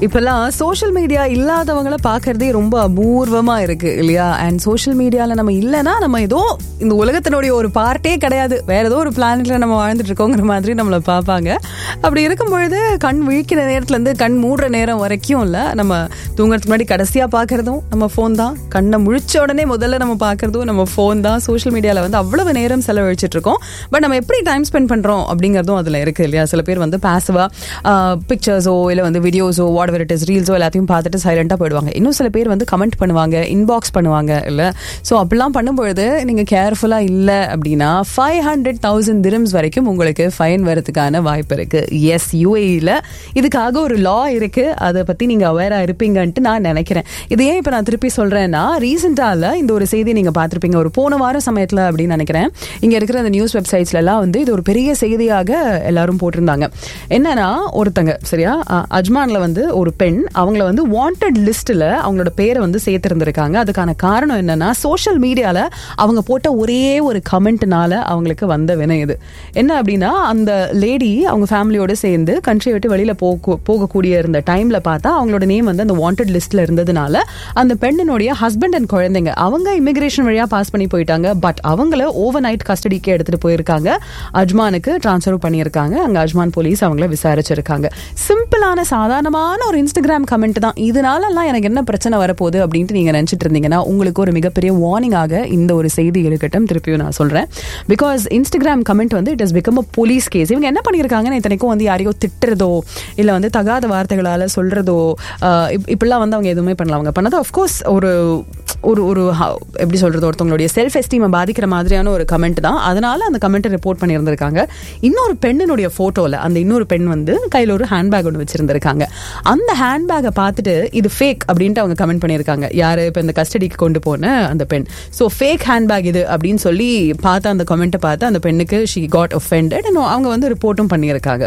இப்பெல்லாம் social media இல்லாதவங்கள பாக்குறதே ரொம்ப அபூர்வமா இருக்கு இல்லையா அண்ட் சோஷியல் மீடியால நம்ம இல்லைன்னா நம்ம ஏதோ இந்த உலகத்தினுடைய ஒரு பார்ட்டே கிடையாது வேற ஏதோ ஒரு பிளானட்ல நம்ம வாழ்ந்துட்டு இருக்கோங்கிற மாதிரி நம்மளை பார்ப்பாங்க அப்படி இருக்கும் பொழுது கண் விழிக்கிற நேரத்துல இருந்து கண் மூடுற நேரம் வரைக்கும் இல்ல நம்ம தூங்குறதுக்கு முன்னாடி கடைசியா பாக்குறதும் நம்ம ஃபோன் தான் கண்ணை முழிச்ச உடனே முதல்ல நம்ம பாக்குறதும் நம்ம ஃபோன் தான் சோஷியல் மீடியால வந்து அவ்வளவு நேரம் செலவழிச்சிட்டு இருக்கோம் பட் நம்ம எப்படி டைம் ஸ்பெண்ட் பண்றோம் அப்படிங்கறதும் அதுல இருக்கு இல்லையா சில பேர் வந்து பாசிவா பிக்சர்ஸோ இல்ல வந்து வீடியோஸோ வாட் எவர் இட் இஸ் ரீல்ஸோ எல்லாத்தையும் பார்த்துட்டு சைலண்டா போயிடுவாங்க இன்னும் சில பேர் வந்து கமெண்ட் பண்ணுவாங்க இன்பாக்ஸ் பண்ணுவாங்க இல்ல ஸோ அப்படிலாம் பண்ணும்பொழுது நீங்க கேர்ஃபுல்லா இல்ல அப்படின்னா ஃபைவ் ஹண்ட்ரட் தௌசண்ட் திரம்ஸ் வரைக்கும் உங்களுக்கு ஃபைன் வரதுக்கான வாய்ப்பு இருக்கு எஸ் யூஏஇல இதுக்காக ஒரு லா இருக்கு அதை பத்தி நீங்க அவேரா இருப்பீங்கன்ட்டு நான் நினைக்கிறேன் இது ஏன் இப்ப நான் திருப்பி சொல்றேன்னா ரீசெண்டால இந்த ஒரு செய்தி நீங்க பார்த்திருப்பீங்க ஒரு போன வார சமயத்துல அப்படின்னு நினைக்கிறேன் இங்க இருக்கிற அந்த நியூஸ் வெப்சைட்ஸ்ல எல்லாம் வந்து இது ஒரு பெரிய செய்தியாக எல்லாரும் போட்டிருந்தாங்க என்னன்னா ஒருத்தங்க சரியா அ- அஜ்மான்ல வந்து ஒரு பெண் அவங்கள வந்து வாண்டட் லிஸ்ட்ல அவங்களோட பேரை வந்து சேர்த்திருந்திருக்காங்க அதுக்கான காரணம் என்னன்னா சோஷியல் மீடியால அவங்க போட்ட ஒரே ஒரு கமெண்ட்னால அவங்களுக்கு வந்த வினை இது என்ன அப்படின்னா அந்த லேடி அவங்க ஃபேமிலியோட சேர்ந்து கண்ட்ரி விட்டு வெளியில போக போகக்கூடிய இருந்த டைம்ல பார்த்தா அவங்களோட நேம் வந்து அந்த வாண்டட் லிஸ்ட்ல இருந்ததுனால அந்த பெண்ணினுடைய ஹஸ்பண்ட் அண்ட் குழந்தைங்க அவங்க இமிகிரேஷன் வழியா பாஸ் பண்ணி போயிட்டாங்க பட் அவங்கள ஓவர் நைட் கஸ்டடிக்கு எடுத்துட்டு போயிருக்காங்க அஜ்மானுக்கு டிரான்ஸ்ஃபர் பண்ணியிருக்காங்க அங்க அஜ்மான் போலீஸ் அவங்கள விசாரிச்சிருக்காங்க சிம்பிளான சாதாரணமான ஒரு இன்ஸ்டாகிராம் கமெண்ட் தான் இதனால எல்லாம் எனக்கு என்ன பிரச்சனை வரப்போகுது அப்படின்ட்டு நீங்க நினைச்சிட்டு இருந்தீங்கன்னா உங்களுக்கு ஒரு மிகப்பெரிய வார்னிங்காக இந்த ஒரு செய்தி இருக்கட்டும் திருப்பியும் நான் சொல்றேன் பிகாஸ் இன்ஸ்டாகிராம் கமெண்ட் வந்து it is become a police case இவங்க என்ன பண்ணியிருக்காங்கன்னு இத்தனைக்கும் வந்து யாரையோ திட்டுறதோ இல்ல வந்து தகாத வார்த்தைகளால சொல்றதோ ஆஹ் இப்- இப்படிலாம் வந்து அவங்க எதுவுமே பண்ணல அவங்க பண்ணது அஃப்கோர்ஸ் ஒரு ஒரு ஒரு how- எப்படி சொல்றது ஒருத்தவங்களுடைய செல்ஃப் எஸ்டீமை பாதிக்கிற மாதிரியான ஒரு கமெண்ட் தான் அதனால அந்த கமெண்ட்டை ரிப்போர்ட் பண்ணியிருந்திருக்காங்க இன்னொரு பெண்ணினுடைய போட்டோல அந்த இன்னொரு பெண் வந்து கையில ஒரு ஹேண்ட்பேக் ஒன்று வச்சிருந்திருக்காங்க அந்த ஹேண்ட்பேக்கை பார்த்துட்டு இது ஃபேக் அப்படின்ட்டு அவங்க கமெண்ட் பண்ணியிருக்காங்க யாரு இப்போ இந்த கஸ்டடிக்கு கொண்டு போன அந்த பெண் ஸோ ஃபேக் ஹேண்ட்பேக் இது அப்படின்னு சொல்லி பார்த்து அந்த கமெண்ட்டை பார்த்து அந்த பெண்ணுக்கு ஷி காட் ஒஃபெண்டட் அவங்க வந்து ரிப்போர்ட்டும் பண்ணியிருக்காங்க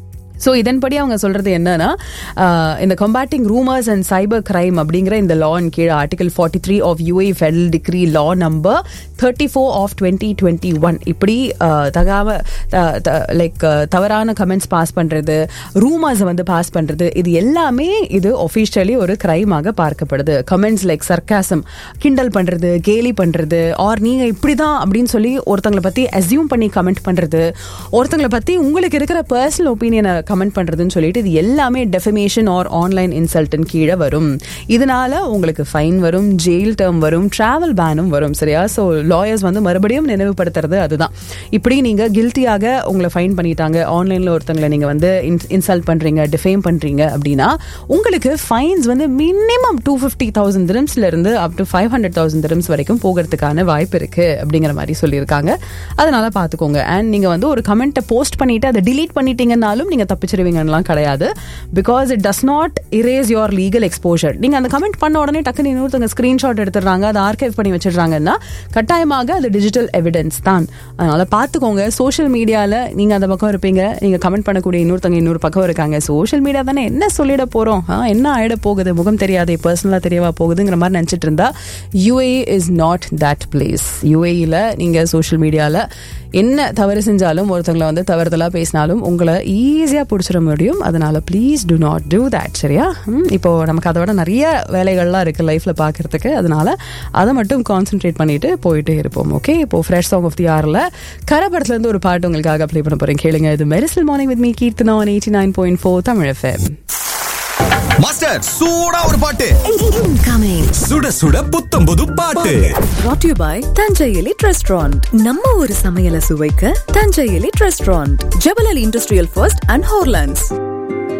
ஸோ இதன்படி அவங்க சொல்றது என்னன்னா ஆஹ், இந்த combating rumours and cyber crime அப்படிங்கிற இந்த லான் கீழே article forty three of UAE federal decree law number thirty four of twenty twenty one இப்படி ஆஹ், தகாம லைக் தவறான கமெண்ட்ஸ் பாஸ் பண்றது ரூமர்ஸை வந்து பாஸ் பண்றது இது எல்லாமே இது ஒஃபிஷியலி ஒரு கிரைமாக பார்க்கப்படுது கமெண்ட்ஸ் லைக் சர்க்காசம் கிண்டல் பண்றது கேலி பண்றது ஆர் நீங்க இப்படிதான் அப்படின்னு சொல்லி ஒருத்தங்களை பத்தி அசியூம் பண்ணி கமெண்ட் பண்றது ஒருத்தங்களை பத்தி உங்களுக்கு இருக்கிற பர்சனல் ஒப்பீனியனை கமெண்ட் பண்றதுன்னு சொல்லிட்டு இது எல்லாமே டெஃபமேஷன் ஆர் ஆன்லைன் இன்சல்ட்டன் கீழே வரும் இதனால உங்களுக்கு ஃபைன் வரும் ஜெயில் டேர்ம் வரும் டிராவல் பேனும் வரும் சரியா ஸோ லாயர்ஸ் வந்து மறுபடியும் நினைவுபடுத்துறது அதுதான் இப்படி நீங்க கில்ட்டியாக உங்களை ஃபைன் பண்ணிட்டாங்க ஆன்லைன்ல ஒருத்தங்களை நீங்க வந்து இன்சல்ட் பண்றீங்க டிஃபேம் பண்றீங்க அப்படின்னா உங்களுக்கு ஃபைன்ஸ் வந்து மினிமம் டூ ஃபிஃப்டி தௌசண்ட் திரம்ஸ்ல இருந்து up to five hundred thousand dirhams வரைக்கும் போகிறதுக்கான வாய்ப்பு இருக்கு அப்படிங்கிற மாதிரி சொல்லியிருக்காங்க அதனால பாத்துக்கோங்க அண்ட் நீங்க வந்து ஒரு கமெண்ட்டை போஸ்ட் பண்ணிட்டு அதை delete பண்ணிட்டீங்கன்னாலும் நீங்க தப்பிச்சிருவீங்கலாம் கிடையாது because it does not erase your legal exposure நீங்க அந்த கமெண்ட் பண்ண உடனே டக்குன்னு இன்னொருத்தவங்க ஸ்கிரீன்ஷாட் எடுத்துடுறாங்க அதை ஆர்கைவ் பண்ணி வச்சிடுறாங்கன்னா கட்டாயமாக அது டிஜிட்டல் எவிடன்ஸ் தான் அதனால பாத்துக்கோங்க சோஷியல் மீடியால நீங்க அந்த பக்கம் இருப்பீங்க நீங்க கமெண்ட் பண்ணக்கூடிய இன்னொருத்தவங்க இன்னொரு பக்கம் இருக்காங்க சோஷியல் மீடியா தானே என்ன சொல்லிட போறோம் ஆ, என்ன ஆயிட போகுது முகம் தெரியாதே பர்சனலா தெரியவா போகுதுங்கிற மாதிரி நினைச்சிட்டு இருந்தா UAE is not that place யூஏஇல நீங்க சோஷியல் மீடியால என்ன தவறு செஞ்சாலும் ஒருத்தவங்களை வந்து தவறுதலா பேசினாலும் உங்களை ஈஸியா பிடிச்சிட முடியும் அதனால please do not do that சரியா ம், இப்போ நமக்கு அதை விட நிறைய வேலைகள்லாம் இருக்கு லைஃப்ல பாக்குறதுக்கு அதனால அதை மட்டும் கான்சென்ட்ரேட் பண்ணிட்டு போயிட்டே இருப்போம் ஓகே இப்போ ஃப்ரெஷ் சாங் ஆஃப் தி ஆர்ல கரபடத்துல இருந்து ஒரு பாட்டு உங்களுக்காக ப்ளே பண்ண போறேன் கேளுங்க இது Mersal morning with me Keerthana eighty nine point four Tamil FM master சூடா ஒரு பாட்டு Incoming. சுட சுட புத்தம் புது பாட்டு Brought to you by Thanjai elite restaurant நம்ம ஒரு சமையலை சுவைக்க தஞ்சை எலிட் ரெஸ்டாரண்ட் ஜெபலல் இண்டஸ்ட்ரியல் ஃபர்ஸ்ட் அண்ட் ஹோர்லாண்ட்ஸ்